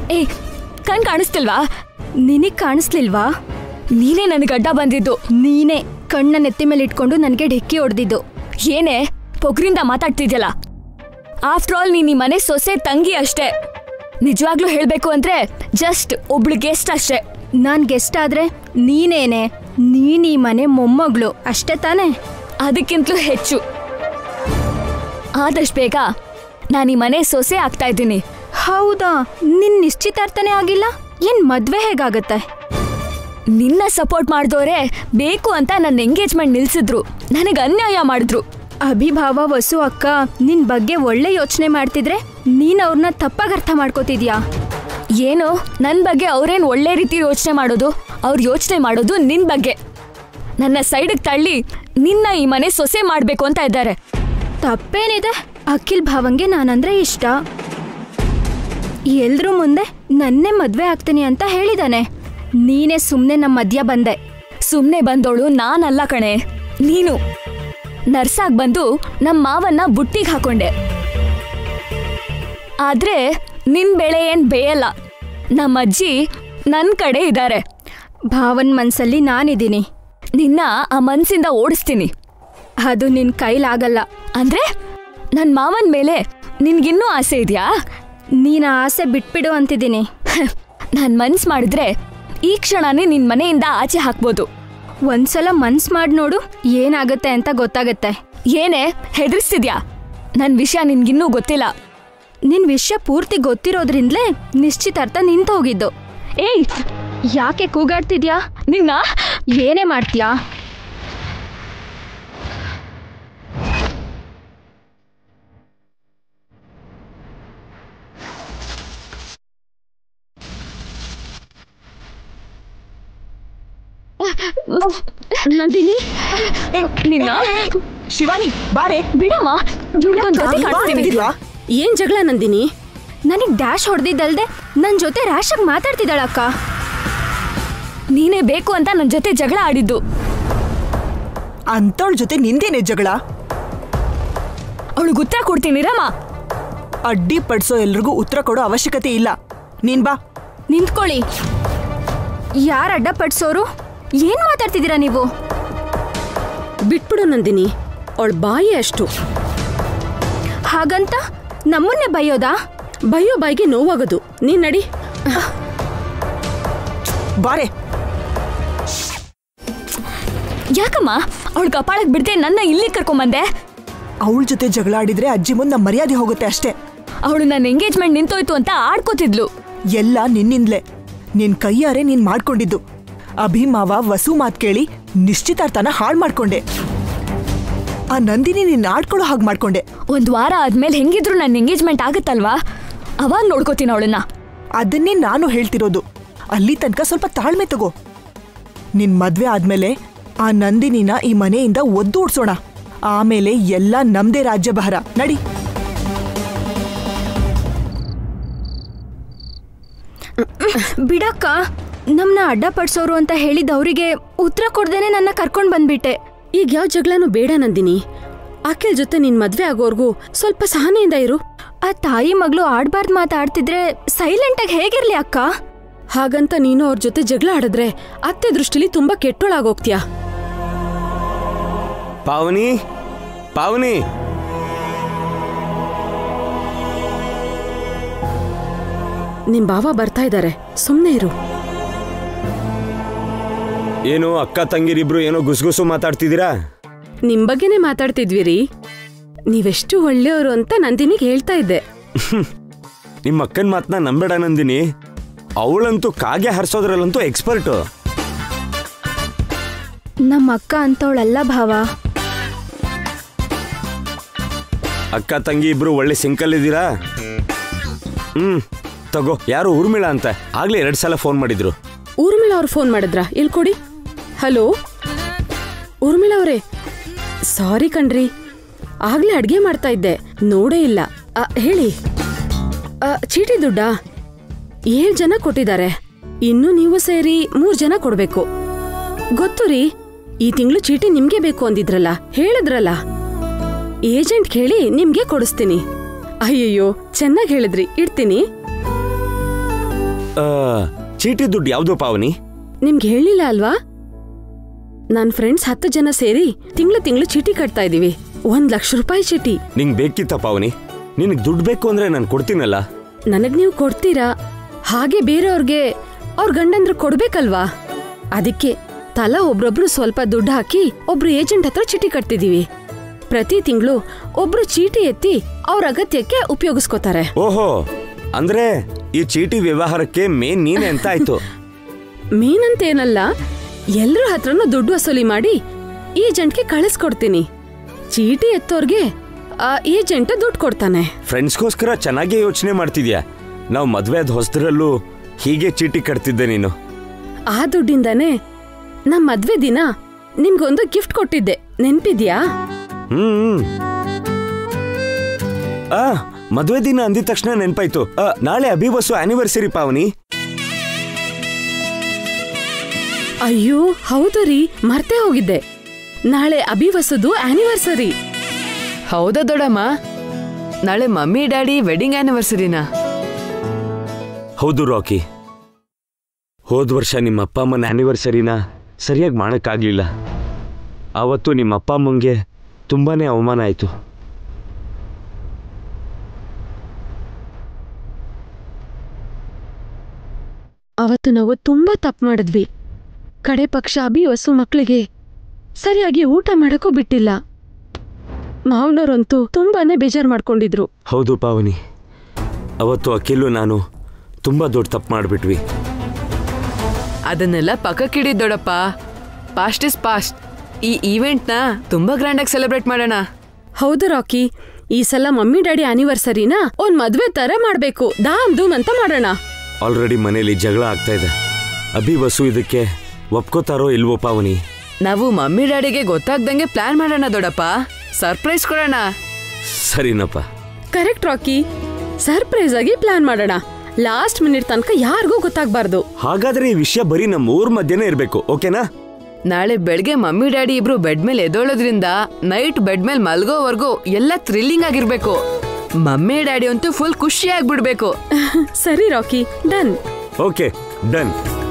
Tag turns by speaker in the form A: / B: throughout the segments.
A: ಏ ಕಣ್ ಕಾಣಿಸ್ತಿಲ್ವಾ
B: ನಿನಗ್ ಕಾಣಿಸ್ಲಿಲ್ವಾ
A: ನೀನೇ ನನಗೆ ಅಡ್ಡ ಬಂದಿದ್ದು
B: ನೀನೇ ಕಣ್ಣ ನೆತ್ತಿ ಮೇಲೆ ಇಟ್ಕೊಂಡು ನನಗೆ ಢೆಕ್ಕಿ ಹೊಡೆದಿದ್ದು
A: ಏನೇ ಪೊಗ್ರಿಂದ ಮಾತಾಡ್ತಿದ್ಯಲ್ಲ ಆಫ್ಟರ್ ಆಲ್ ನೀನ್ ಈ ಮನೆ ಸೊಸೆ ತಂಗಿ ಅಷ್ಟೇ ನಿಜವಾಗ್ಲೂ ಹೇಳ್ಬೇಕು ಅಂದ್ರೆ ಜಸ್ಟ್ ಒಬ್ಳು ಗೆಸ್ಟ್ ಅಷ್ಟೇ
B: ನಾನ್ ಗೆಸ್ಟ್ ಆದ್ರೆ ನೀನೇನೆ ನೀನ್ ಈ ಮನೆ ಮೊಮ್ಮಗಳು ಅಷ್ಟೇ ತಾನೇ
A: ಅದಕ್ಕಿಂತಲೂ ಹೆಚ್ಚು ಆದಷ್ಟು ಬೇಗ ನಾನು ಈ ಮನೆ ಸೊಸೆ ಆಗ್ತಾ ಇದ್ದೀನಿ
B: ಹೌದಾ ನಿನ್ ನಿಶ್ಚಿತಾರ್ಥನೇ ಆಗಿಲ್ಲ ಏನ್ ಮದ್ವೆ ಹೇಗಾಗತ್ತೆ
A: ನಿನ್ನ ಸಪೋರ್ಟ್ ಮಾಡಿದವರೇ ಬೇಕು ಅಂತ ನನ್ನ ಎಂಗೇಜ್ಮೆಂಟ್ ನಿಲ್ಸಿದ್ರು ನನಗೆ ಅನ್ಯಾಯ ಮಾಡಿದ್ರು
B: ಅಭಿಭಾವ ವಸು ಅಕ್ಕ ನಿನ್ ಬಗ್ಗೆ ಒಳ್ಳೆ ಯೋಚನೆ ಮಾಡ್ತಿದ್ರೆ ನೀನ್ ಅವ್ರನ್ನ ತಪ್ಪಾಗಿ ಅರ್ಥ ಮಾಡ್ಕೋತಿದ್ಯಾ
A: ಏನು ನನ್ನ ಬಗ್ಗೆ ಅವ್ರೇನು ಒಳ್ಳೆ ರೀತಿ ಯೋಚನೆ ಮಾಡೋದು ಅವ್ರು ಯೋಚನೆ ಮಾಡೋದು ನಿನ್ನ ಬಗ್ಗೆ ನನ್ನ ಸೈಡಿಗೆ ತಳ್ಳಿ ನಿನ್ನ ಈ ಮನೆ ಸೊಸೆ ಮಾಡಬೇಕು ಅಂತ ಇದ್ದಾರೆ
B: ತಪ್ಪೇನಿದೆ ಅಖಿಲ್ ಭಾವಂಗೆ ನಾನಂದ್ರೆ ಇಷ್ಟ ಎಲ್ರೂ ಮುಂದೆ ನನ್ನೇ ಮದ್ವೆ ಆಗ್ತೀನಿ ಅಂತ ಹೇಳಿದಾನೆ ನೀನೇ ಸುಮ್ನೆ ನಮ್ಮ ಮಧ್ಯ ಬಂದೆ
A: ಸುಮ್ಮನೆ ಬಂದೋಳು ನಾನಲ್ಲ ಕಣೆ ನೀನು ನರ್ಸಾಗ್ ಬಂದು ನಮ್ಮ ಮಾವನ್ನ ಬುಟ್ಟಿಗೆ ಹಾಕೊಂಡೆ ಆದ್ರೆ ನಿನ್ ಬೆಳೆ ಏನ್ ಬೇಯಲ್ಲ ನಮ್ಮ ಅಜ್ಜಿ ನನ್ನ ಕಡೆ ಇದ್ದಾರೆ
B: ಭಾವನ್ ಮನ್ಸಲ್ಲಿ ನಾನಿದ್ದೀನಿ
A: ನಿನ್ನ ಆ ಮನ್ಸಿಂದ ಓಡಿಸ್ತೀನಿ
B: ಅದು ನಿನ್ ಕೈಲಾಗಲ್ಲ
A: ಅಂದ್ರೆ ನನ್ನ ಮಾವನ್ ಮೇಲೆ ನಿನ್ಗಿನ್ನೂ ಆಸೆ ಇದೆಯಾ
B: ನೀನ ಆಸೆ ಬಿಟ್ಬಿಡು ಅಂತಿದ್ದೀನಿ
A: ನಾನ್ ಮನ್ಸ್ ಮಾಡಿದ್ರೆ ಈ ಕ್ಷಣನೇ ನಿನ್ ಮನೆಯಿಂದ ಆಚೆ ಹಾಕ್ಬೋದು
B: ಒಂದ್ಸಲ ಮನ್ಸ್ ಮಾಡಿ ನೋಡು ಏನಾಗತ್ತೆ ಅಂತ ಗೊತ್ತಾಗತ್ತೆ
A: ಏನೇ ಹೆದರ್ಸ್ತಿದ್ಯಾ ನನ್ ವಿಷಯ ನಿನ್ಗಿನ್ನೂ ಗೊತ್ತಿಲ್ಲ
B: ನಿನ್ ವಿಷಯ ಪೂರ್ತಿ ಗೊತ್ತಿರೋದ್ರಿಂದಲೇ ನಿಶ್ಚಿತಾರ್ಥ ನಿಂತು ಹೋಗಿದ್ದು
A: ಏಯ್
B: ಯಾಕೆ ಕೂಗಾಡ್ತಿದ್ಯಾ
A: ನಿನ್ನ
B: ಏನೇ ಮಾಡ್ತೀಯಾ
A: ನಂದಿನಿ ನಿನ್ನ
C: ಶಿವಾನಿ ಬಾರೆ
A: ಬಿಡಮ್ಮ ಇವ್ಳ್ಗೊಂದ್ ಗತಿ ಕಾಣಿಸ್ತೀನಿ
C: ಮಾಡ್ತಿದ್ವಾ?
B: ಏನ್ ಜಗಳ ನಂದಿನಿ ನನಗ್ ಡ್ಯಾಶ್ ಹೊಡೆದಿದ್ದಲ್ದೆ ನನ್ ಜೊತೆ ರ್ಯಾಶ್ ಆಗಿ ಮಾತಾಡ್ತಿದ್ದಾಳಕ್ಕ
A: ನೀನೇ ಬೇಕು ಅಂತ ನನ್ ಜೊತೆ ಜಗಳ ಆಡಿದ್ದು
C: ಅಂತವಳ ಜೊತೆ ನಿಂದೇನೆ ಜಗಳ
A: ಅವಳಿಗೆ ಉತ್ತರ ಕೊಡ್ತೀನಿ ರಮ್ಮ
C: ಅಡ್ಡಿ ಪಡ್ಸೋ ಎಲ್ರಿಗೂ ಉತ್ತರ ಕೊಡೋ ಅವಶ್ಯಕತೆ ಇಲ್ಲ ನೀನ್ ಬಾ
B: ನಿಂತ್ಕೊಳ್ಳಿ ಯಾರ್ ಅಡ್ಡ ಪಡ್ಸೋರು ಏನ್ ಮಾತಾಡ್ತಿದ್ದೀರಾ ನೀವು
D: ಬಿಟ್ಬಿಡು ನಂದಿನಿ ಅವಳ ಬಾಯಿ ಅಷ್ಟು
B: ಹಾಗಂತ ನಮ್ಮನ್ನೇ ಬೈಯೋದಾ
D: ಬಯ್ಯೋ ಬಾಯಿಗೆ ನೋವಾಗೋದು ನೀನ್ ನಡಿ
C: ಬಾರೆ
A: ಯಾಕಮ್ಮ ಅವಳ ಕಪಾಳಕ್ ಬಿಡ್ದೆ ನನ್ನ ಇಲ್ಲಿ ಕರ್ಕೊಂಬಂದೆ
C: ಅವಳ ಜೊತೆ ಜಗಳ ಆಡಿದ್ರೆ ಅಜ್ಜಿ ಮುಂದೆ ನಮ್ಮ ಮರ್ಯಾದೆ ಹೋಗುತ್ತೆ ಅಷ್ಟೇ
A: ಅವಳು ನನ್ನ ಎಂಗೇಜ್ಮೆಂಟ್ ನಿಂತೋಯ್ತು ಅಂತ ಆಡ್ಕೋತಿದ್ಲು
C: ಎಲ್ಲ ನಿನ್ನಿಂದ್ಲೆ ನಿನ್ ಕೈಯಾರೆ ನೀನ್ ಮಾಡ್ಕೊಂಡಿದ್ದು ಅಭಿಮಾವ ವಸು ಮಾತ್ ಕೇಳಿ ನಿಶ್ಚಿತಾರ್ಥನ ಹಾಳ್ ಮಾಡ್ಕೊಂಡೆ ಆ ನಂದಿನಿ ನೀನ್ ಆಡ್ಕೊಳ್ಳೋ ಹಾಗೆ ಮಾಡ್ಕೊಂಡೆ
A: ಒಂದ್ ವಾರ ಆದ್ಮೇಲೆ ಹೆಂಗಿದ್ರು ನನ್ನ ಎಂಗೇಜ್ಮೆಂಟ್ ಆಗುತ್ತಲ್ವಾ ಅವಾಗ ನೋಡ್ಕೋತೀನಿ ಅವಳನ್ನ
C: ಅದನ್ನೇ ನಾನು ಹೇಳ್ತಿರೋದು ಅಲ್ಲಿ ತನಕ ಸ್ವಲ್ಪ ತಾಳ್ಮೆ ತಗೋ ನಿನ್ ಮದ್ವೆ ಆದ್ಮೇಲೆ ಆ ನಂದಿನಿನ ಈ ಮನೆಯಿಂದ ಒದ್ದು ಓಡ್ಸೋಣ ಆಮೇಲೆ ಎಲ್ಲ ನಮ್ದೇ ರಾಜ್ಯಭಾರ ನಡಿ
B: ಬಿಡಕ್ಕ ನಮ್ನ ಅಡ್ಡ ಪಡ್ಸೋರು ಅಂತ ಹೇಳಿದವರಿಗೆ ಉತ್ತರ ಕೊಡ್ದೇನೆ ನನ್ನ ಕರ್ಕೊಂಡ್ ಬಂದ್ಬಿಟ್ಟೆ
D: ಈಗ ಯಾವ ಜಗಳನೂ ಬೇಡ ನಂದಿನಿ ಆಕೆಲ್ ಜೊತೆ ನಿನ್ ಮದ್ವೆ ಆಗೋರ್ಗೂ ಸ್ವಲ್ಪ ಸಹನೆಯಿಂದ ಇರು
B: ಆ ತಾಯಿ ಮಗಳು ಆಡ್ಬಾರ್ದ್ ಮಾತಾಡ್ತಿದ್ರೆ ಸೈಲೆಂಟ್ ಆಗಿ ಹೇಗಿರ್ಲಿ ಅಕ್ಕ
D: ಹಾಗಂತ ನೀನು ಅವ್ರ ಜೊತೆ ಜಗಳ ಆಡಿದ್ರೆ ಅತ್ತೆ ದೃಷ್ಟಿಲಿ ತುಂಬಾ ಕೆಟ್ಟೋಳಾಗೋಗ್ತೀಯ
E: ಪಾವನಿ ಪಾವನಿ
D: ನಿಮ್ ಬಾವ ಬರ್ತಾ ಇದ್ದಾರೆ ಸುಮ್ನೆ ಇರು
E: ಏನು ಅಕ್ಕ ತಂಗಿರಿಬ್ರು ಏನೋ ಗುಸ್ಗುಸು ಮಾತಾಡ್ತಿದ್ದೀರಾ
D: ನಿಮ್ ಬಗ್ಗೆನೇ ಮಾತಾಡ್ತಿದ್ವಿ ರೀ ನೀವೆಷ್ಟು ಒಳ್ಳೆಯವರು ಅಂತ ನಂದಿನಿಗೆ ಹೇಳ್ತಾ ಇದ್ದೆ
E: ನಿಮ್ಮ ಅಕ್ಕನ ಮಾತನ್ನ ನಂಬೇಡ ನಂದಿನಿ ಅವಳಂತೂ ಕಾಗೆ ಹರಿಸೋದ್ರಲ್ಲಂತೂ ಎಕ್ಸ್ಪರ್ಟು
B: ನಮ್ಮ ಅಕ್ಕ ಅಂತವಳಲ್ಲ ಭಾವ
E: ಅಕ್ಕ ತಂಗಿ ಇಬ್ರು ಒಳ್ಳೆ ಸಿಂಕಲ್ ಇದ್ದೀರಾ ಹ್ಮ್ ತಗೋ ಯಾರು ಊರ್ಮಿಳಾ ಅಂತ ಆಗ್ಲೇ ಎರಡ್ ಸಲ ಫೋನ್ ಮಾಡಿದ್ರು
D: ಊರ್ಮಿಳ ಅವ್ರು ಫೋನ್ ಮಾಡಿದ್ರ ಇಲ್ಲಿ ಕೊಡಿ ಹಲೋ ಊರ್ಮಿಳ ಅವರೇ ಸಾರಿ ಕಣ್ರಿ ಆಗ್ಲೇ ಅಡ್ಗೆ ಮಾಡ್ತಾ ಇದ್ದೆ ನೋಡೇ ಇಲ್ಲ ಆ, ಹೇಳಿ ಆ, ಚೀಟಿ ದುಡ್ಡಾ ಏಳ್ ಜನ ಕೊಟ್ಟಿದ್ದಾರೆ ಇನ್ನು ನೀವು ಸೇರಿ ಮೂರ್ ಜನ ಕೊಡ್ಬೇಕು ಗೊತ್ತು ರೀ ಈ ತಿಂಗಳು ಚೀಟಿ ನಿಮ್ಗೆ ಬೇಕು ಅಂದಿದ್ರಲ್ಲ ಹೇಳಿದ್ರಲ್ಲ ಏಜೆಂಟ್ ಕೇಳಿ ನಿಮ್ಗೆ ಕೊಡಿಸ್ತೀನಿ ಅಯ್ಯಯ್ಯೋ ಚೆನ್ನಾಗಿ ಹೇಳಿದ್ರಿ ಇಡ್ತೀನಿ
E: ಆ, ಚೀಟಿ ದುಡ್ಡು ಯಾವ್ದು ಪಾವನಿ
D: ನಿಮ್ಗೆ ಹೇಳಿಲ್ಲ ಅಲ್ವಾ ನನ್ ಫ್ರೆಂಡ್ಸ್ ಹತ್ತು ಜನ ಸೇರಿ ತಿಂಗಳು ತಿಂಗಳು ಚೀಟಿ ಕಟ್ತಾ ಇದೀವಿ ಒಂದ್ ಲಕ್ಷ ರೂಪಾಯಿ ಚೀಟಿ
E: ನಿಂಗೆ ಬೇಕಿತ್ತ ಪಾವನಿ ನಿನಗೆ ದುಡ್ಡು ಬೇಕು ಅಂದ್ರೆ ನಾನು ಕೊಡ್ತೀನಲ್ಲ
D: ನನಗ್ ನೀವು ಕೊಡ್ತೀರಾ ಹಾಗೆ ಬೇರೆಯವ್ರಿಗೆ ಅವ್ರ ಗಂಡಂದ್ರು ಕೊಡ್ಬೇಕಲ್ವಾ ಅದಕ್ಕೆ ತಲಾ ಒಬ್ರೊಬ್ರು ಸ್ವಲ್ಪ ದುಡ್ಡು ಹಾಕಿ ಒಬ್ರು ಏಜೆಂಟ್ ಹತ್ರ ಚೀಟಿ ಕಟ್ತಿದೀವಿ ಪ್ರತಿ ತಿಂಗಳು ಒಬ್ರು ಚೀಟಿ ಎತ್ತಿ ಅವ್ರ ಅಗತ್ಯಕ್ಕೆ ಉಪಯೋಗಿಸ್ಕೋತಾರೆ
E: ಓಹೋ ಅಂದ್ರೆ ಈ ಚೀಟಿ ವ್ಯವಹಾರಕ್ಕೆ ಮೇನ್ ನೀನೆ ಅಂತ ಆಯ್ತು
D: ಮೀನಂತೇನಲ್ಲ ಎಲ್ರ ಹತ್ರನೂ ದುಡ್ಡು ವಸೂಲಿ ಮಾಡಿ ಏಜೆಂಟ್ಗೆ ಕಳಿಸ್ಕೊಡ್ತೀನಿ ಚೀಟಿ ಎತ್ತೋರ್ಗೆ ಆ ಏಜೆಂಟ್ ದುಡ್ಡು ಕೊಡ್ತಾನೆ
E: ಫ್ರೆಂಡ್ಸ್ಗೋಸ್ಕರ ಚೆನ್ನಾಗೇ ಯೋಚನೆ ಮಾಡ್ತಿದ್ಯಾ ನಾವು ಮದ್ವೆ ಆದ ಹೊಸದ್ರಲ್ಲೂ ಹೀಗೆ ಚೀಟಿ ಕಟ್ತಿದ್ದೆ ನೀನು
D: ಆ ದುಡ್ಡಿಂದಾನೇ ನಮ್ ಮದ್ವೆ ದಿನ ನಿಮ್ಗೊಂದು ಗಿಫ್ಟ್ ಕೊಟ್ಟಿದ್ದೆ ನೆನ್ಪಿದ್ಯಾ
E: ಹ್ಮ್ ಆ ಮದ್ವೆ ದಿನ ಅಂದಿದ ತಕ್ಷಣ ನೆನ್ಪಾಯ್ತು ಆ, ನಾಳೆ ಅಭಿವಸು ಆನಿವರ್ಸರಿ ಪಾವನಿ
D: ಅಯ್ಯೋ ಹೌದು ರೀ ಮರ್ತೇ ಹೋಗಿದ್ದೆ ನಾಳೆ ಅಭಿವಸದು ಆನಿವರ್ಸರಿ
F: ಹೌದಾ ದೊಡಮ್ಮ ನಾಳೆ ಮಮ್ಮಿ ಡ್ಯಾಡಿ ವೆಡ್ಡಿಂಗ್ ಆನಿವರ್ಸರಿನಾ
E: ಹೌದು ರಾಕಿ ಹೋದ ವರ್ಷ ನಿಮ್ಮ ಅಪ್ಪ ಅಮ್ಮನ ಆನಿವರ್ಸರಿನ ಸರಿಯಾಗಿ ಮಾಡೋಕ್ಕಾಗಲಿಲ್ಲ ಆವತ್ತು ನಿಮ್ಮ ಅಪ್ಪ ಅಮ್ಮಂಗೆ ತುಂಬಾನೇ ಅವಮಾನ ಆಯಿತು
D: ಅವತ್ತು ನಾವು ತುಂಬಾ ತಪ್ಪು ಮಾಡಿದ್ವಿ ಕಡೆ ಪಕ್ಷ ಅಭಿ ಹೊಸು ಮಕ್ಕಳಿಗೆ ಸರಿಯಾಗಿ ಊಟ ಮಾಡಕ್ಕೂ ಬಿಟ್ಟಿಲ್ಲ ಮಾವನವ್ರಂತೂ ತುಂಬಾನೇ ಬೇಜಾರ್ ಮಾಡ್ಕೊಂಡಿದ್ರು
E: ಹೌದು ಪಾವನಿ ಅವತ್ತು ಅಖಿಲು ನಾನು ತುಂಬ ದೊಡ್ಡ ತಪ್ಪು ಮಾಡಿಬಿಟ್ವಿ
F: ಅದನ್ನೆಲ್ಲ ಪಕ್ಕಕ್ಕಿಡಿ ದೊಡಪ್ಪ ಪಾಸ್ಟ್ ಇಸ್ ಪಾಸ್ಟ್ ಈ ಈವೆಂಟ್ನ ತುಂಬಾ ಗ್ರ್ಯಾಂಡಾಗಿ ಸೆಲೆಬ್ರೇಟ್ ಮಾಡೋಣ
D: ಹೌದು ರಾಕಿ ಈ ಸಲ ಮಮ್ಮಿ ಡ್ಯಾಡಿ ಆನಿವರ್ಸರಿನ ಒಂದ್ ಮದ್ವೆ ತರ ಮಾಡ್ಬೇಕು ಧಾಮ್ ಧೂಮ್ ಅಂತ ಮಾಡೋಣ
E: ಆಲ್ರೆಡಿ ಮನೇಲಿ ಜಗಳ ಆಗ್ತಾ ಇದೆ ಅಭಿ ವಸು ಇದಕ್ಕೆ ಒಪ್ಕೋತಾರೋ ಇಲ್ವೋ ಪಾವನಿ
F: ನಾವು ಮಮ್ಮಿ ಡ್ಯಾಡಿಗೆ ಗೊತ್ತಾಗ್ದಂಗೆ ಪ್ಲಾನ್ ಮಾಡೋಣ ದೊಡಪ್ಪ ಸರ್ಪ್ರೈಸ್ ಕೊಡೋಣ
E: ಸರಿನಪ್ಪ
D: ಕರೆಕ್ಟ್ ರಾಕಿ ಸರ್ಪ್ರೈಸ್ ಆಗಿ ಪ್ಲಾನ್ ಮಾಡೋಣ ಲಾಸ್ಟ್ ಮಿನಿಟ್ ತನಕ ಯಾರಿಗೂ ಗೊತ್ತಾಗ್ಬಾರ್ದು
E: ಹಾಗಾದ್ರೆ ಈ ವಿಷಯ ಬರೀ ನಮ್ಮ ಊರ್ ಮಧ್ಯೆನೇ ಇರಬೇಕು ಓಕೆನಾ
F: ನಾಳೆ ಬೆಳಗ್ಗೆ ಮಮ್ಮಿ ಡ್ಯಾಡಿ ಇಬ್ರು ಬೆಡ್ ಮೇಲೆ ಎದ್ದೋಳೋದ್ರಿಂದ ನೈಟ್ ಬೆಡ್ ಮೇಲೆ ಮಲ್ಗೋವರೆಗೂ ಎಲ್ಲ ಥ್ರಿಲ್ಲಿಂಗ್ ಆಗಿರ್ಬೇಕು ಮಮ್ಮಿ ಡ್ಯಾಡಿ ಅಂತೂ ಫುಲ್ ಖುಷಿ ಆಗ್ಬಿಡ್ಬೇಕು
D: ಸರಿ ರಾಕಿ ಡನ್
E: ಓಕೆ ಡನ್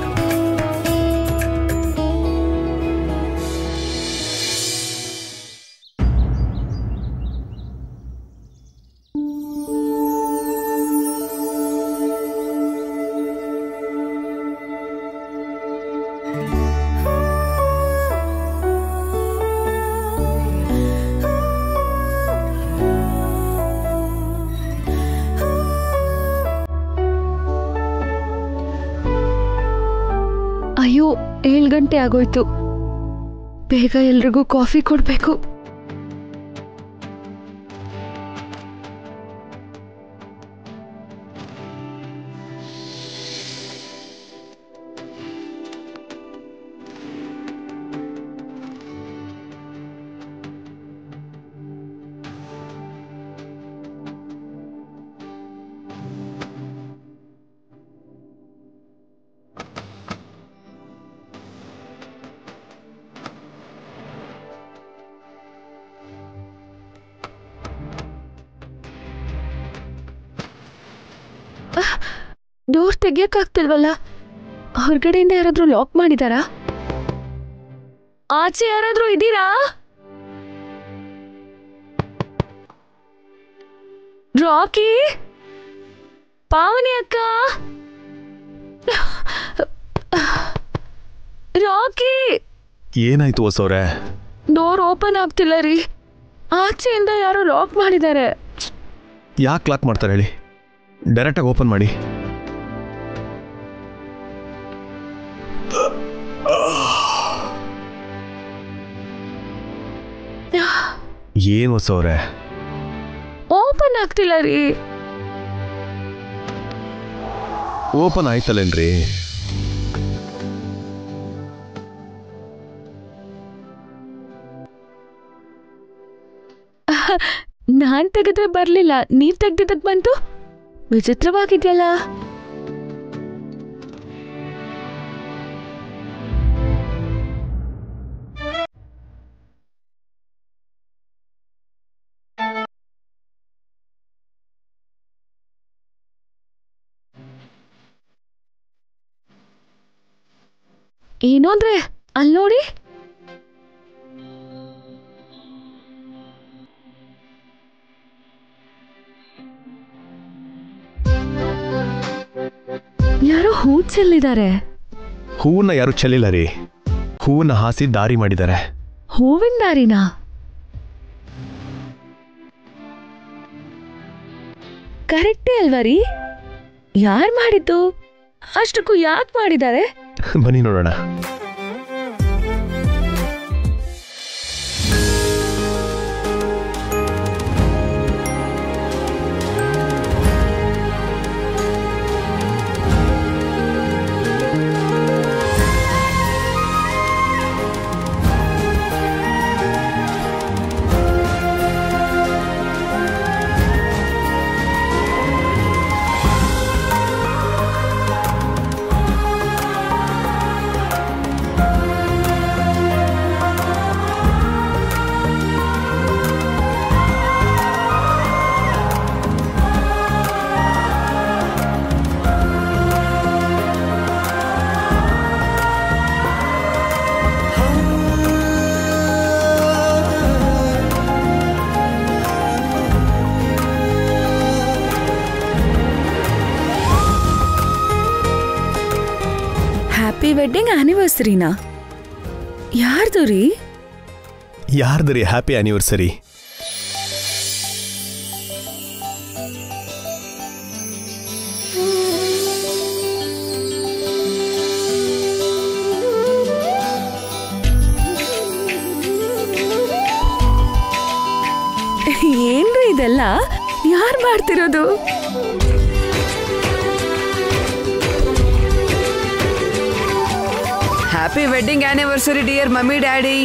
B: ಅಯ್ಯೋ ಏಳು ಗಂಟೆ ಆಗೋಯ್ತು ಬೇಗ ಎಲ್ರಿಗೂ ಕಾಫಿ ಕೊಡ್ಬೇಕು ಡೋರ್ ತೆಗಿಯಕ್ಕಾಗ್ತಿಲ್ವಲ್ಲ ಹೊರಗಡೆಯಿಂದ ಯಾರಾದ್ರೂ ಲಾಕ್ ಮಾಡಿದಾರಾ ಆಚೆ ಯಾರಾದ್ರೂ ಇದ್ದೀರಾ ರಾಕಿ ಪಾವನಿ ಅಕ್ಕ ರಾಕಿ
G: ಏನಾಯ್ತು ಹೊಸವ್ರೆ
B: ಡೋರ್ ಓಪನ್ ಆಗ್ತಿಲ್ಲ ರೀ ಆಚೆಯಿಂದ ಯಾರೋ ಲಾಕ್ ಮಾಡಿದ್ದಾರೆ
G: ಯಾಕೆ ಲಾಕ್ ಮಾಡ್ತಾರೆ ಹೇಳಿ ಡೈರೆಕ್ಟಾಗಿ ಓಪನ್ ಮಾಡಿ ಏನು ಹೊಸವ್ರೆ
B: ಓಪನ್ ಆಗ್ತಿಲ್ಲ ರೀ
G: ಓಪನ್ ಆಯ್ತಲ್ಲೇನ್ರಿ
B: ನಾನ್ ತೆಗೆದ್ರೆ ಬರ್ಲಿಲ್ಲ ನೀವ್ ತೆಗ್ದಿದ್ದಕ್ ಬಂತು ವಿಚಿತ್ರವಾಗಿದ್ಯಲ್ಲ
H: ಏನು ಅಂದ್ರೆ ಅಲ್ಲಿ ನೋಡಿ ಯಾರೋ ಹೂ ಚೆಲ್ಲಿದ್ದಾರೆ
G: ಹೂವನ್ನ ಯಾರು ಚೆಲ್ಲಿಲ್ಲ ರೀ ಹೂವನ್ನ ಹಾಸಿ ದಾರಿ ಮಾಡಿದ್ದಾರೆ
H: ಹೂವಿನ ದಾರಿನಾ ಕರೆಕ್ಟೇ ಅಲ್ವಾ ರೀ ಯಾರು ಮಾಡಿದ್ದು ಅಷ್ಟಕ್ಕೂ ಯಾಕೆ ಮಾಡಿದ್ದಾರೆ
G: ಬನ್ನಿ ನೋಡೋಣ
H: ಹ್ಯಾಪಿ ವೆಡ್ಡಿಂಗ್ ಆನಿವರ್ಸರಿನಾ ಯಾರ್ದು ರೀ
G: ಯಾರ್ದು ರೀ ಹ್ಯಾಪಿ ಆನಿವರ್ಸರಿ
H: ಏನ್ರಿ ಇದೆಲ್ಲ ಯಾರು ಮಾಡ್ತಿರೋದು
F: happy wedding anniversary dear mummy daddy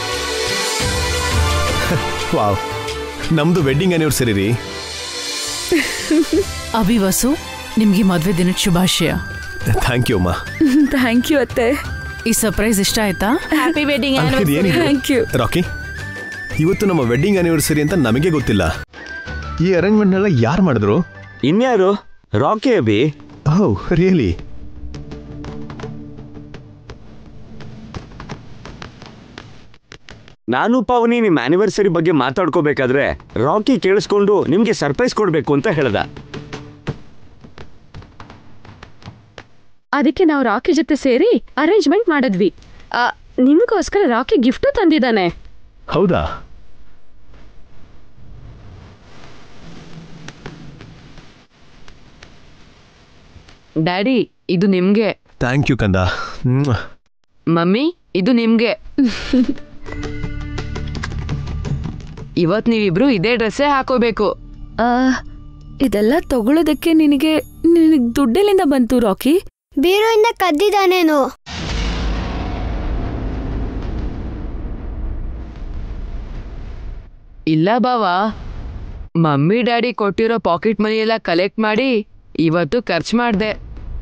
G: wow ನಮ್ದು ವೆಡ್ಡಿಂಗ್ ಆನಿವರ್ಸರಿ ರೀ
I: ಅಭಿವಸು ನಿಮ್ಗೆ ಮದ್ವೆ ದಿನದ ಶುಭಾಶಯ
G: ಥ್ಯಾಂಕ್ ಯು ಅಮ್ಮ
H: ಥ್ಯಾಂಕ್ ಯು ಅತ್ತೆ
I: ಈ ಸರ್ಪ್ರೈಸ್ ಇಷ್ಟ ಆಯ್ತಾ ಹ್ಯಾಪಿ ವೆಡ್ಡಿಂಗ್
G: ಅಲ್ಕಿದ್ ಏನಿದು
H: ಥ್ಯಾಂಕ್ ಯು
G: ರಾಕಿ ಇವತ್ತು ನಮ್ಮ ವೆಡ್ಡಿಂಗ್ ಆನಿವರ್ಸರಿ ಅಂತ ನಮಗೆ ಗೊತ್ತಿಲ್ಲ ಈ ಅರೇಂಜ್ಮೆಂಟ್ನೆಲ್ಲ ಯಾರು ಮಾಡಿದ್ರು
E: ಇನ್ಯಾರು ರಾಕಿ ಅಭಿ
G: ಓ ರಿಯಲಿ
E: ನಾನು ಪಾವನಿ ನಿಮ್ಮ ಆನಿವರ್ಸರಿ ಬಗ್ಗೆ ಮಾತಾಡ್ಕೋಬೇಕಾದ್ರೆ ರಾಕಿ ಕೇಳಿಸ್ಕೊಂಡು ನಿಮ್ಗೆ ಸರ್ಪ್ರೈಸ್ ಕೊಡ್ಬೇಕು ಅಂತ ಹೇಳ್ದ
H: ಅದಕ್ಕೆ ನಾವು ರಾಕಿ ಜೊತೆ ಸೇರಿ ಅರೇಂಜ್ಮೆಂಟ್ ಮಾಡಿದ್ವಿ ಆ, ನಿಮ್ಗೋಸ್ಕರ ರಾಕಿ ಗಿಫ್ಟು ತಂದಿದ್ದಾನೆ
G: ಹೌದಾ
F: ಡ್ಯಾಡಿ ಇದು ನಿಮ್ಗೆ
G: ಥ್ಯಾಂಕ್ ಯು ಕಂದ ಮ್ಮ್.
F: ಮಮ್ಮಿ ಇದು ನಿಮ್ಗೆ ಇವತ್ ನೀವಿಬ್ರು ಇದೇ ಡ್ರೆಸ್ಸೇ ಹಾಕೋಬೇಕು
H: ಆ, ಇದೆಲ್ಲ ತಗೊಳ್ಳೋದಕ್ಕೆ ನಿನಗೆ ನಿನಗೆ ದುಡ್ಡೆಲ್ಲಿಂದ ಬಂತು ರಾಕಿ
J: ಬೀರೋಯಿಂದ ಕದ್ದಿದ್ದಾನೇನು
F: ಇಲ್ಲ ಬಾವ ಮಮ್ಮಿ ಡ್ಯಾಡಿ ಕೊಟ್ಟಿರೋ ಪಾಕೆಟ್ ಮನಿ ಎಲ್ಲ ಕಲೆಕ್ಟ್ ಮಾಡಿ ಇವತ್ತು ಖರ್ಚು ಮಾಡ್ದೆ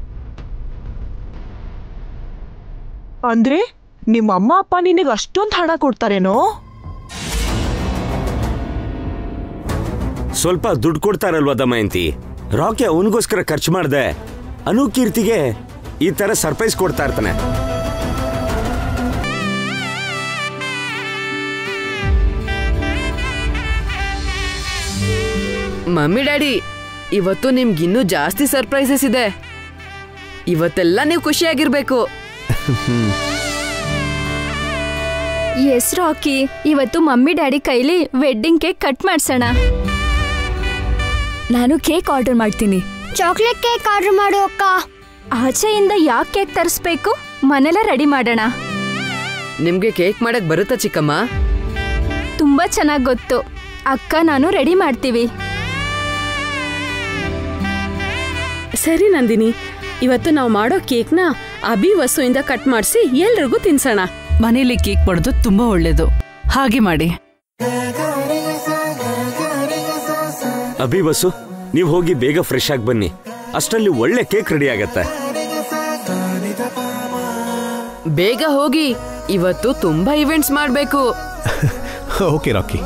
C: ಅಂದ್ರೆ ನಿಮ್ಮ ಅಮ್ಮ ಅಪ್ಪ ನಿನಗೆ ಅಷ್ಟೊಂದು ಹಣ ಕೊಡ್ತಾರೇನೋ
E: ಸ್ವಲ್ಪ ದುಡ್ಡು ಕೊಡ್ತಾರಲ್ವಾ ದಮಯಂತಿ ರಾಕಿ ಅವನಿಗೋಸ್ಕರ ಖರ್ಚು ಮಾಡ್ದೆ ಅನು ಕೀರ್ತಿಗೆ ಈ ತರ ಸರ್ಪ್ರೈಸ್ ಕೊಡ್ತಾ ಇರ್ತಾನೆ
F: ಮಮ್ಮಿ ಡ್ಯಾಡಿ ಇವತ್ತು ನಿಮ್ಗಿನ್ನೂ ಜಾಸ್ತಿ ಸರ್ಪ್ರೈಸಸ್ ಇದೆ ಇವತ್ತೆಲ್ಲ ನೀವು ಖುಷಿಯಾಗಿರ್ಬೇಕು
B: ಎಸ್ ರಾಕಿ ಇವತ್ತು ಮಮ್ಮಿ ಡ್ಯಾಡಿ ಕೈಲಿ ವೆಡ್ಡಿಂಗ್ ಕೇಕ್ ಕಟ್ ಮಾಡ್ಸೋಣ
A: ನಾನು ಕೇಕ್ ಆರ್ಡರ್ ಮಾಡ್ತೀನಿ
J: ಚಾಕ್ಲೇಟ್ ಕೇಕ್ ಆರ್ಡರ್ ಮಾಡು ಅಕ್ಕ
B: ಆಚೆಯಿಂದ ಯಾಕೆ ಕೇಕ್ ತರಿಸ್ಬೇಕು ಮನೆಲ್ಲ ರೆಡಿ ಮಾಡೋಣ
F: ನಿಮ್ಗೆ ಕೇಕ್ ಮಾಡಕ್ ಬರುತ್ತಾ ಚಿಕ್ಕಮ್ಮ
B: ತುಂಬಾ ಚೆನ್ನಾಗಿ ಗೊತ್ತು ಅಕ್ಕ ನಾನು ರೆಡಿ ಮಾಡ್ತೀವಿ
D: ಸರಿ ನಂದಿನಿ ಇವತ್ತು ನಾವು ಮಾಡೋ ಕೇಕ್ನ ಅಭಿ ವಸುವಿಂದ ಕಟ್ ಮಾಡಿಸಿ ಎಲ್ರಿಗೂ ತಿನ್ಸೋಣ
I: ಮನೇಲಿ ಕೇಕ್ ಪಡೆದು ತುಂಬಾ ಒಳ್ಳೇದು ಹಾಗೆ ಮಾಡಿ
E: ಅಭಿ ಬಸ್ಸು ನೀವು ಹೋಗಿ ಬೇಗ ಫ್ರೆಶ್ ಆಗಿ ಬನ್ನಿ ಅಷ್ಟರಲ್ಲಿ ಒಳ್ಳೆ ಕೇಕ್ ರೆಡಿ ಆಗತ್ತೆ
F: ಬೇಗ ಹೋಗಿ ಇವತ್ತು ತುಂಬಾ ಇವೆಂಟ್ಸ್ ಮಾಡ್ಬೇಕು
G: ಓಕೆ ರಾಕಿ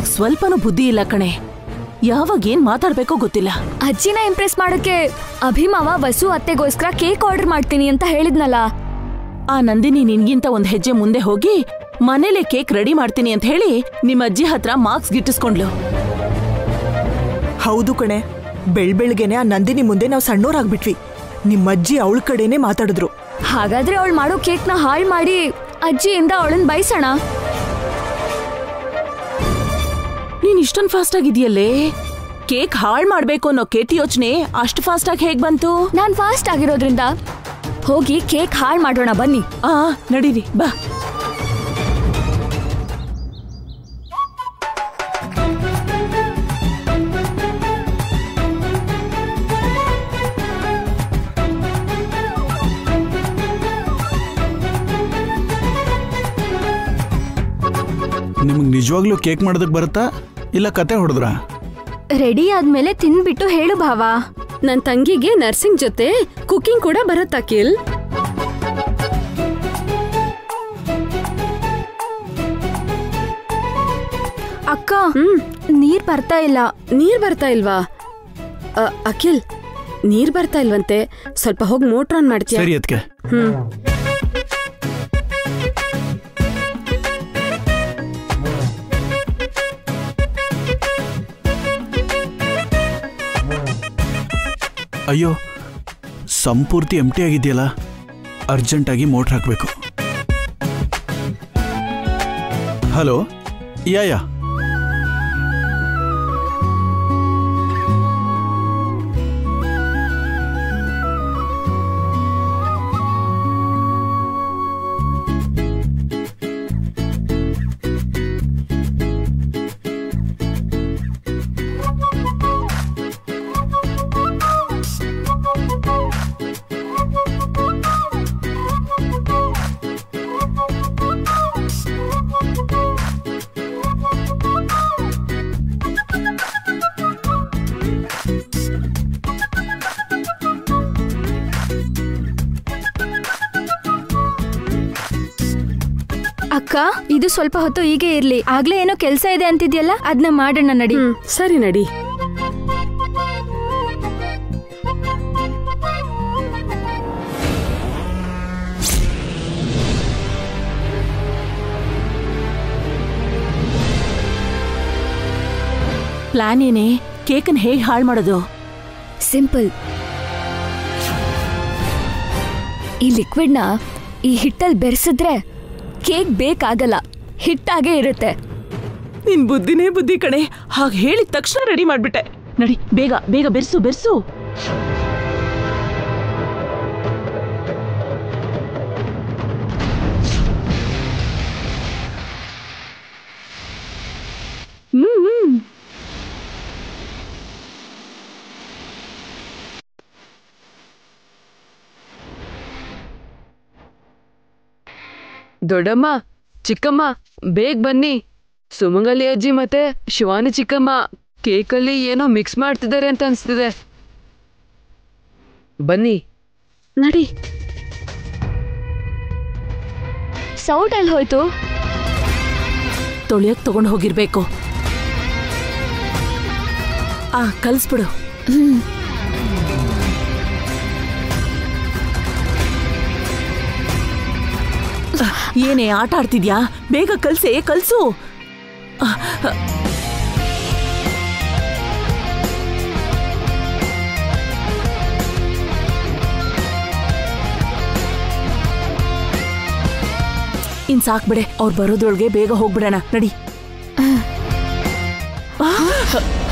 I: ನಿನ್ಗ್ ಸ್ವಲ್ಪನೂ ಬುದ್ಧಿ ಇಲ್ಲ ಕಣೆ ಯಾವಾಗ ಏನ್ ಮಾತಾಡ್ಬೇಕೋ ಗೊತ್ತಿಲ್ಲ
A: ಅಜ್ಜಿನ ಇಂಪ್ರೆಸ್ ಮಾಡೋಕೆ ಅಭಿಮಾವ ವಸು ಅತ್ತೆಗೋಸ್ಕರ ಕೇಕ್ ಆರ್ಡರ್ ಮಾಡ್ತೀನಿ ಅಂತ ಹೇಳಿದ್ನಲ್ಲ
I: ಆ ನಂದಿನಿ ನಿನ್ಗಿಂತ ಒಂದ್ ಹೆಜ್ಜೆ ಮುಂದೆ ಹೋಗಿ ಮನೇಲೆ ಕೇಕ್ ರೆಡಿ ಮಾಡ್ತೀನಿ ಅಂತ ಹೇಳಿ ನಿಮ್ಮ ಅಜ್ಜಿ ಹತ್ರ ಮಾರ್ಕ್ಸ್ ಗಿಟ್ಟಿಸ್ಕೊಂಡ್ಲು
C: ಹೌದು ಕಣೆ ಬೆಳ್ ಬೆಳ್ಗೆನೆ ಆ ನಂದಿನಿ ಮುಂದೆ ನಾವು ಸಣ್ಣೋರಾಗ್ಬಿಟ್ವಿ ನಿಮ್ಮಜ್ಜಿ ಅವಳ ಕಡೆನೇ ಮಾತಾಡಿದ್ರು
A: ಹಾಗಾದ್ರೆ ಅವಳು ಮಾಡೋ ಕೇಕ್ನ ಹಾಳು ಮಾಡಿ ಅಜ್ಜಿಯಿಂದ ಅವಳನ್ನ ಬಯಸೋಣ
I: ನೀನ್ ಇಷ್ಟೊಂದ್ ಫಾಸ್ಟ್ ಆಗಿದ್ಯಲ್ಲೇ ಕೇಕ್ ಹಾಳ್ ಮಾಡ್ಬೇಕು ಅನ್ನೋ ಕೆಟ್ಟ ಯೋಚನೆ ಅಷ್ಟು ಫಾಸ್ಟ್ ಆಗಿ ಹೇಗ್ ಬಂತು
A: ನಾನ್ ಫಾಸ್ಟ್ ಆಗಿರೋದ್ರಿಂದ ಹೋಗಿ ಕೇಕ್ ಹಾಳು ಮಾಡೋಣ ಬನ್ನಿ
I: ಆ ನಡೀರಿ ಬಾ
K: ನಿಮ್ಗೆ ನಿಜವಾಗ್ಲೂ ಕೇಕ್ ಮಾಡೋದಕ್ಕೆ ಬರುತ್ತಾ ಇಲ್ಲ ಕತೆ ಹೊಡೆದ್ರಾ
B: ರೆಡಿ ಆದ್ಮೇಲೆ ತಿನ್ಬಿಟ್ಟು ಹೇಳು ಭಾವ
D: ನನ್ ತಂಗಿಗೆ ನರ್ಸಿಂಗ್ ಜೊತೆ ಕುಕಿಂಗ್ ಕೂಡ ಬರುತ್ತಾ ಕಿಲ್
B: ಅಕ್ಕ ನೀರ್ ಬರ್ತಾ ಇಲ್ಲ
D: ನೀರ್ ಬರ್ತಾ ಇಲ್ವಾ ಅ, ಅಖಿಲ್ ನೀರ್ ಬರ್ತಾ ಇಲ್ವಂತೆ ಸ್ವಲ್ಪ ಹೋಗಿ ಮೋಟ್ರ್ ಆನ್ ಮಾಡ್ತೀಯಾ
K: ಸರಿ ಅದಕ್ಕೆ
D: ಹ್ಮ್
K: ಅಯ್ಯೋ ಸಂಪೂರ್ತಿ ಎಂಟಿ ಆಗಿದೆಯಲ್ಲ ಅರ್ಜೆಂಟಾಗಿ ಮೋಟ್ರ್ ಹಾಕಬೇಕು ಹಲೋ ಯಾ ಯಾ
B: ಅಕ್ಕ ಇದು ಸ್ವಲ್ಪ ಹೊತ್ತು ಹೀಗೆ ಇರ್ಲಿ ಆಗ್ಲೇ ಏನೋ ಕೆಲ್ಸ ಇದೆ ಅಂತಿದ್ಯಲ್ಲ ಅದನ್ನ ಮಾಡೋಣ ನಡಿ
D: ಹ್ಮ್ ಸರಿ ನಡಿ
I: ಪ್ಲಾನ್ ಏನೇ ಕೇಕನ್ ಹೇಗ್ ಹಾಳ್ ಮಾಡೋದು
A: ಸಿಂಪಲ್ ಈ ಲಿಕ್ವಿಡ್ನ ಈ ಹಿಟ್ಟಲ್ಲಿ ಬೆರೆಸಿದ್ರೆ ಕೇಕ್ ಬೇಕಾಗಲ್ಲ ಹಿಟ್ಟಾಗೇ ಇರುತ್ತೆ
I: ನಿನ್ ಬುದ್ಧಿನೇ ಬುದ್ಧಿ ಕಣೆ ಹಾಗೆ ಹೇಳಿದ ತಕ್ಷಣ ರೆಡಿ ಮಾಡ್ಬಿಟ್ಟೆ ನಡಿ ಬೇಗ ಬೇಗ ಬೆರ್ಸು ಬೆರ್ಸು ಹ್ಮ್ ಹ್ಮ್
F: ದೊಡ್ಡಮ್ಮ ಚಿಕ್ಕಮ್ಮ ಬೇಗ ಬನ್ನಿ ಸುಮಂಗಲಿ ಅಜ್ಜಿ ಮತ್ತೆ ಶಿವಾನಿ ಚಿಕ್ಕಮ್ಮ ಕೇಕಲ್ಲಿ ಏನೋ ಮಿಕ್ಸ್ ಮಾಡ್ತಿದ್ದಾರೆ ಅಂತ ಅನ್ಸ್ತಿದೆ ಬನ್ನಿ
D: ನಡಿ
A: ಸೌಟ್ ಅಲ್ಲಿ ಹೋಯ್ತು
I: ತೊಳಿಯಕ್ ತಗೊಂಡ್ ಹೋಗಿರ್ಬೇಕು ಆ ಕಲ್ಸ್ಬಿಡು ಏನೇ ಆಟ ಆಡ್ತಿದ್ಯಾ ಬೇಗ ಕಲ್ಸೆ ಕಲ್ಸು ಇನ್ ಸಾಕ್ಬಿಡೆ ಅವ್ರು ಬರೋದ್ರೊಳಗೆ ಬೇಗ ಹೋಗ್ಬಿಡೋಣ ನಡಿ ಆ,